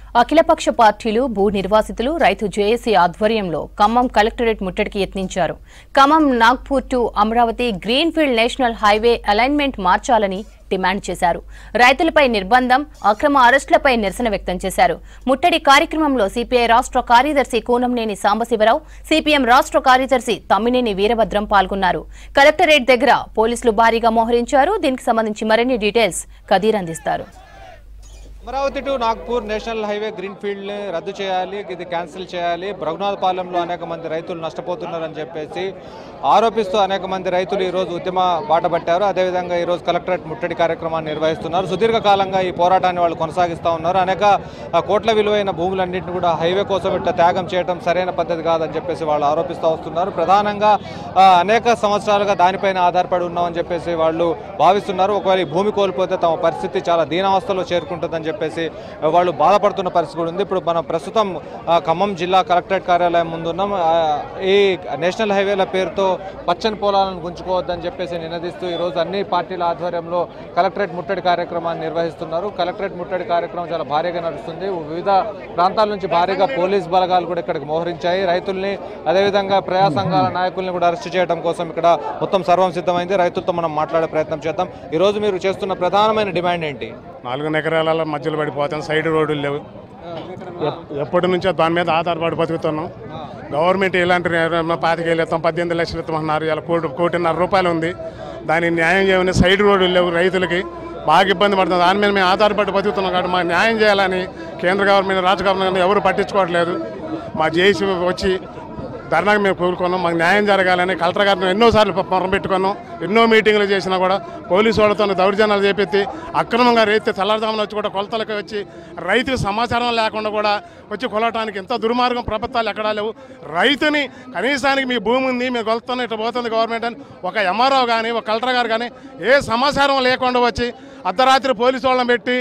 అఖిలపక్ష పార్టీలు భూ నిర్వాసితులు రైతు జేఏసీ ఆధ్వర్యంలో ఖమ్మం కలెక్టరేట్ ముట్టడికి యత్నించారు Khammam Nagpur to Amaravati greenfield national highway alignment మార్చాలని డిమాండ్ చేశారు రైతులపై నిర్బంధం అక్రమ అరెస్టులపై నిరసన వ్యక్తం చేశారు ముట్టడి కార్యక్రమంలో సిపిఐ రాష్ట్ర కార్యదర్శి కూనంనేని సాంబశివరావు సిపిఎం రాష్ట్ర కార్యదర్శి తమ్మినేని వీరభద్రం పాల్గొన్నారు కలెక్టరేట్ దగ్గర పోలీసులు భారీగా మోహరించారు దీనికి సంబంధించి మరిన్ని డీటెయిల్స్ కదీర్ అందిస్తారు Amaravati to Nagpur national highway green ఫీల్డ్ని రద్దు చేయాలి ఇది క్యాన్సిల్ చేయాలి రఘునాథపాలెంలో అనేక మంది రైతులు నష్టపోతున్నారని చెప్పేసి ఆరోపిస్తూ అనేక మంది రైతులు ఈరోజు ఉద్యమ బాట పట్టారు అదేవిధంగా ఈరోజు కలెక్టరేట్ ముట్టడి కార్యక్రమాన్ని నిర్వహిస్తున్నారు సుదీర్ఘకాలంగా ఈ పోరాటాన్ని వాళ్ళు కొనసాగిస్తూ ఉన్నారు అనేక ఆ, కోట్ల విలువైన భూములన్నింటినీ కూడా హైవే కోసం ఇట్లా త్యాగం చేయడం సరైన పద్ధతి కాదని చెప్పేసి వాళ్ళు ఆరోపిస్తూ వస్తున్నారు ప్రధానంగా ఆ, అనేక సంవత్సరాలుగా దానిపైన ఆధారపడి ఉన్నామని చెప్పేసి వాళ్ళు భావిస్తున్నారు ఒకవేళ ఈ భూమి కోల్పోతే తమ పరిస్థితి చాలా దీనావస్థలో చేరుకుంటుందని చెప్పేసి వాళ్ళు బాధపడుతున్న పరిస్థితి కూడా ఉంది ఇప్పుడు మనం ప్రస్తుతం ఆ, ఖమ్మం జిల్లా కలెక్టరేట్ కార్యాలయం ముందు ఉన్నాం ఆ, ఈ నేషనల్ హైవేల పేరుతో పచ్చని పొలాలను గుంజుకోవద్దని చెప్పేసి నినదిస్తూ ఈరోజు అన్ని పార్టీల ఆధ్వర్యంలో కలెక్టరేట్ ముట్టడి కార్యక్రమాన్ని నిర్వహిస్తున్నారు కలెక్టరేట్ ముట్టడి కార్యక్రమం చాలా భారీగా నడుస్తుంది వివిధ ప్రాంతాల నుంచి భారీగా పోలీస్ బలగాలు కూడా ఇక్కడికి మోహరించాయి రైతుల్ని అదేవిధంగా ప్రజా సంఘాల నాయకుల్ని కూడా అరెస్ట్ చేయడం కోసం ఇక్కడ మొత్తం సర్వం సిద్ధమైంది రైతులతో మనం మాట్లాడే ప్రయత్నం చేద్దాం ఈరోజు మీరు చేస్తున్న ప్రధానమైన డిమాండ్ ఏంటి నాలుగు ఎకరాల మధ్యలో పడిపోతాం సైడ్ రోడ్లు లేవు ఎప్- ఎప్పటి నుంచో దాని మీద ఆధారపడి బతుకుతున్నాం గవర్నమెంట్ ఇలాంటి పాతికేళ్ళు ఇస్తాం పద్దెనిమిది లక్షలు ఇస్తామన్నారు ఇలా కోటి కోటిన్నర రూపాయలు ఉంది దానికి న్యాయం చేయమని సైడ్ రోడ్లు లేవు రైతులకి బాగా ఇబ్బంది పడుతుంది దాని మీద మేము ఆధారపడి బతుకుతున్నాం కాబట్టి మాకు న్యాయం చేయాలని కేంద్ర గవర్నమెంట్ రాష్ట్ర గవర్నమెంట్ ఎవరు పట్టించుకోవట్లేదు మా జేసీ వచ్చి ధర్నాకి మేము కోరుకున్నాం మాకు న్యాయం జరగాలని కలెక్టర్ గారిని ఎన్నోసార్లు మొరం పెట్టుకున్నాం ఎన్నో మీటింగ్లు చేసినా కూడా పోలీసు వాళ్ళతో దౌర్జన్యాలు చేపెత్తి అక్రమంగా రైతు తెల్లారుజామున వచ్చి కూడా కొలతలకు వచ్చి రైతుకు సమాచారం లేకుండా కూడా వచ్చి కొలవటానికి ఎంత దుర్మార్గం ప్రభుత్వాలు ఎక్కడా లేవు రైతుని కనీసానికి మీ భూమి ఉంది మీ కొలుతున్న ఇట్లా పోతుంది గవర్నమెంట్ అని ఒక ఎంఆర్ఓ కానీ ఒక కలెక్టర్ గారు కానీ ఏ సమాచారం లేకుండా వచ్చి అర్ధరాత్రి పోలీసు వాళ్ళని పెట్టి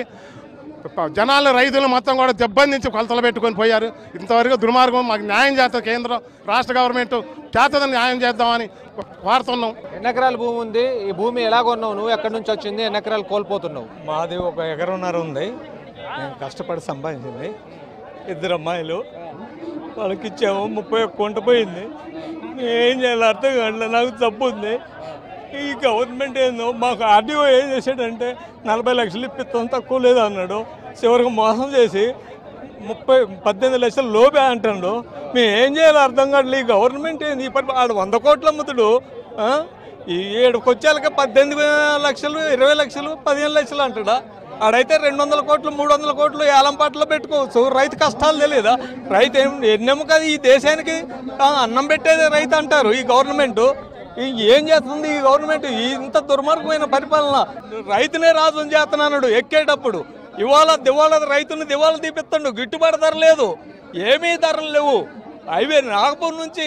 జనాలు రైతులు మొత్తం కూడా దెబ్బతించి కొలతలు పెట్టుకొని పోయారు ఇంతవరకు దుర్మార్గం మాకు న్యాయం చేస్తుంది కేంద్రం రాష్ట్ర గవర్నమెంట్ చేతదని న్యాయం చేద్దామని కోరుతున్నాం ఎన్ని ఎకరాల భూమి ఉంది ఈ భూమి ఎలా కొన్నావు నువ్వు ఎక్కడి నుంచి వచ్చింది ఎన్ని ఎకరాలు కోల్పోతున్నావు మాది ఒక ఎకరన్నర ఉంది నేను కష్టపడి సంపాదించింది ఇద్దరు అమ్మాయిలు వాళ్ళకి ఇచ్చాము ముప్పై ఒక్క కొంట పోయింది ఏం చేయాలి అర్థం కావట్లేదు నాకు తప్పు ఉంది ఈ గవర్నమెంట్ ఏందో మాకు ఆర్డీఓ ఏం చేశాడంటే నలభై లక్షలు ఇప్పిస్తాం తక్కువ లేదు అన్నాడు చివరికి మోసం చేసి ముప్పై పద్దెనిమిది లక్షలు లోపే అంటాడు మేము ఏం చేయాలో అర్థం కావట్లేదు ఈ గవర్నమెంట్ ఏంది ఇప్పటి ఆడు వంద కోట్ల అమ్ముతుడు ఆ? ఈ ఏడుకి వచ్చేళ్ళకి పద్దెనిమిది లక్షలు ఇరవై లక్షలు పదిహేను లక్షలు అంటాడా ఆడైతే రెండు వందల కోట్లు మూడు వందల కోట్లు ఏలంపాట్లో పెట్టుకోవచ్చు రైతు కష్టాలు తెలియదా రైతు ఏం ఎన్నెమ్మ కదా ఈ దేశానికి ఆ, అన్నం పెట్టేది రైతు అంటారు ఈ గవర్నమెంట్ ఈ- ఏం చేస్తుంది ఈ గవర్నమెంట్ ఈ ఇంత దుర్మార్గమైన పరిపాలన రైతునే రాజు చేస్తున్నాడు ఎక్కేటప్పుడు ఇవాళ దివాళ రైతుని దివాళ తీపిస్తాడు గిట్టుబాటు ధర లేదు ఏమీ ధరలు లేవు హైవే నాగపూర్ నుంచి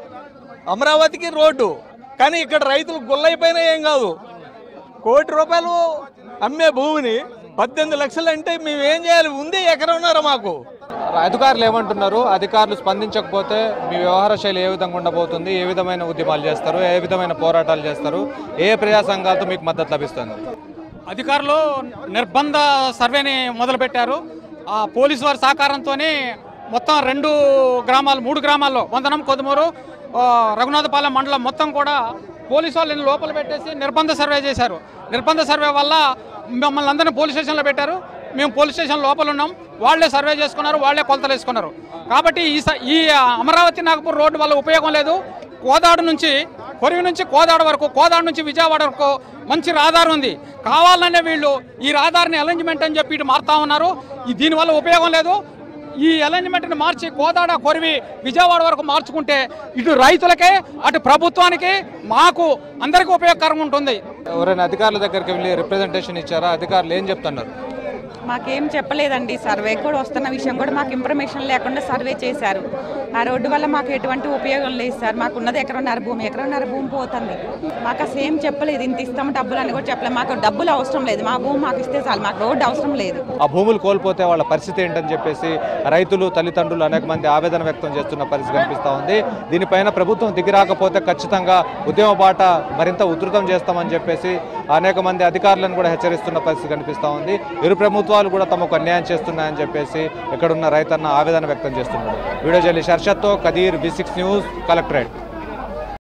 అమరావతికి రోడ్డు కానీ ఇక్కడ రైతులు గుల్లైపోయినా ఏం కాదు కోటి రూపాయలు అమ్మే భూమిని పద్దెనిమిది లక్షలు అంటే మేము ఏం చేయాలి ఉంది ఎకరన్నారా మాకు అధికారులు ఏమంటున్నారు అధికారులు స్పందించకపోతే మీ వ్యవహార శైలి ఏ విధంగా ఉండబోతుంది ఏ విధమైన ఉద్యమాలు చేస్తారు ఏ విధమైన పోరాటాలు చేస్తారు ఏ ప్రజా సంఘాలతో మీకు మద్దతు లభిస్తుంది అధికారులు నిర్బంధ సర్వేని మొదలుపెట్టారు ఆ పోలీసు వారి సహకారంతోనే మొత్తం రెండు గ్రామాలు మూడు గ్రామాల్లో వందనం కొదుమూరు ఆ, రఘునాథపాలెం మండలం మొత్తం కూడా పోలీసు వాళ్ళని లోపల పెట్టేసి నిర్బంధ సర్వే చేశారు నిర్బంధ సర్వే వల్ల మమ్మల్ని అందరినీ పోలీస్ స్టేషన్లో పెట్టారు మేము పోలీస్ స్టేషన్ లోపల ఉన్నాం వాళ్ళే సర్వే చేసుకున్నారు వాళ్ళే కొలతలు వేసుకున్నారు కాబట్టి ఈ స- ఈ అమరావతి నాగపూర్ రోడ్డు వల్ల ఉపయోగం లేదు కోదాడు నుంచి కొరివి నుంచి కోదాడ వరకు కోదాడ నుంచి విజయవాడ వరకు మంచి రహదారి ఉంది కావాలనే వీళ్ళు ఈ రహదారిని అలైన్మెంట్ అని చెప్పి ఇటు మారుతా ఉన్నారు ఈ దీనివల్ల ఉపయోగం లేదు ఈ అలైన్మెంట్ని మార్చి కోదాడ కొరివి విజయవాడ వరకు మార్చుకుంటే ఇటు రైతులకే అటు ప్రభుత్వానికి మాకు అందరికీ ఉపయోగకరంగా ఉంటుంది ఎవరైనా అధికారుల దగ్గరికి వెళ్ళి రిప్రజెంటేషన్ ఇచ్చారా అధికారులు ఏం చెప్తున్నారు మాకేం చెప్పలేదండి సర్వే కూడా వస్తున్న విషయం కూడా మాకు ఇన్ఫర్మేషన్ లేకుండా సర్వే చేశారు ఆ రోడ్డు వల్ల మాకు ఎటువంటి ఉపయోగం లేదు సార్ మాకు ఉన్నది ఎకరన్నర భూమి ఎకరన్నర భూమి పోతుంది మాకు అసలు ఏం చెప్పలేదు ఇంత ఇస్తాం డబ్బులు అని కూడా చెప్పలేదు మాకు డబ్బులు అవసరం లేదు మా భూమి మాకు ఇస్తే చాలు మాకు రోడ్డు అవసరం లేదు ఆ భూములు కోల్పోతే వాళ్ళ పరిస్థితి ఏంటని చెప్పేసి రైతులు తల్లిదండ్రులు అనేక మంది ఆవేదన వ్యక్తం చేస్తున్న పరిస్థితి కనిపిస్తూ ఉంది దీనిపైన ప్రభుత్వం దిగిరాకపోతే ఖచ్చితంగా ఉద్యమ బాట మరింత ఉధృతం చేస్తామని చెప్పేసి అనేక మంది అధికారులను కూడా హెచ్చరిస్తున్న పరిస్థితి కనిపిస్తూ ఉంది ఇరు ప్రభుత్వాలు ప్రభుత్వాలు కూడా తమకు అన్యాయం చేస్తున్నాయని చెప్పేసి ఇక్కడున్న రైతన్న ఆవేదన వ్యక్తం చేస్తున్నాడు వీడియో జర్నలిస్ట్ హర్షత్తో Kadir B six news collectorate